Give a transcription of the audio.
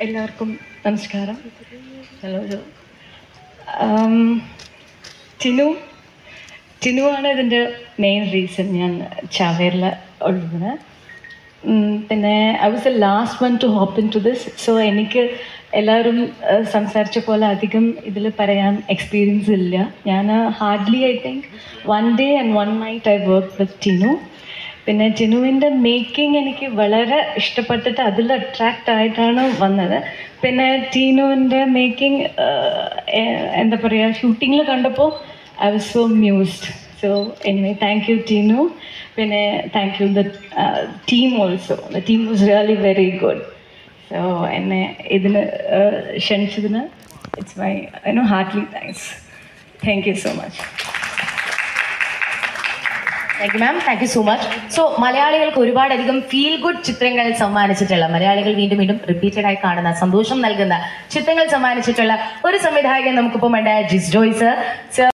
എല്ലാവർക്കും നമസ്കാരം ഹലോ ടിനു ടിനു ആണ് ഇതിൻ്റെ മെയിൻ റീസൺ ഞാൻ ചാവേറിൽ ഉള്ളത് ഉം, പിന്നെ I was a last one to hop in to this so എനിക്ക് എല്ലാവരും ഏഹ്, സംസാരിച്ച പോലെ അധികം ഇതിൽ പറയാൻ എക്സ്പീരിയൻസ് ഇല്ല ഞാൻ hardly I think one day and one night I work with Tinu പിന്നെ ടിനുവിൻ്റെ മേക്കിംഗ് എനിക്ക് വളരെ ഇഷ്ടപ്പെട്ടിട്ട് അതിൽ അട്രാക്റ്റ് ആയിട്ടാണ് വന്നത് പിന്നെ ടീനുവിൻ്റെ മേക്കിംഗ് എന്താ പറയുക ഷൂട്ടിങ്ങിൽ കണ്ടപ്പോൾ I was so mused so anyway thank you Tinu പിന്നെ thank you the team also the team was really very good so എന്നെ ഇതിന് uh, ക്ഷണിച്ചതിന് it's my I know heartly thanks thank you so much thank you ma'am thank you so much so മലയാളികൾക്ക് ഒരുപാടധികം feel good ചിത്രങ്ങൾ സമ്മാനിച്ചിട്ടുള്ള മലയാളികൾ വീണ്ടും വീണ്ടും repeated ആയി കാണുന്ന സന്തോഷം നൽകുന്ന ചിത്രങ്ങൾ സമ്മാനിച്ചിട്ടുള്ള ഒരു സംവിധായകൻ നമുക്കിപ്പം ഉണ്ട് ജിസ് ജോയ്സ് സർ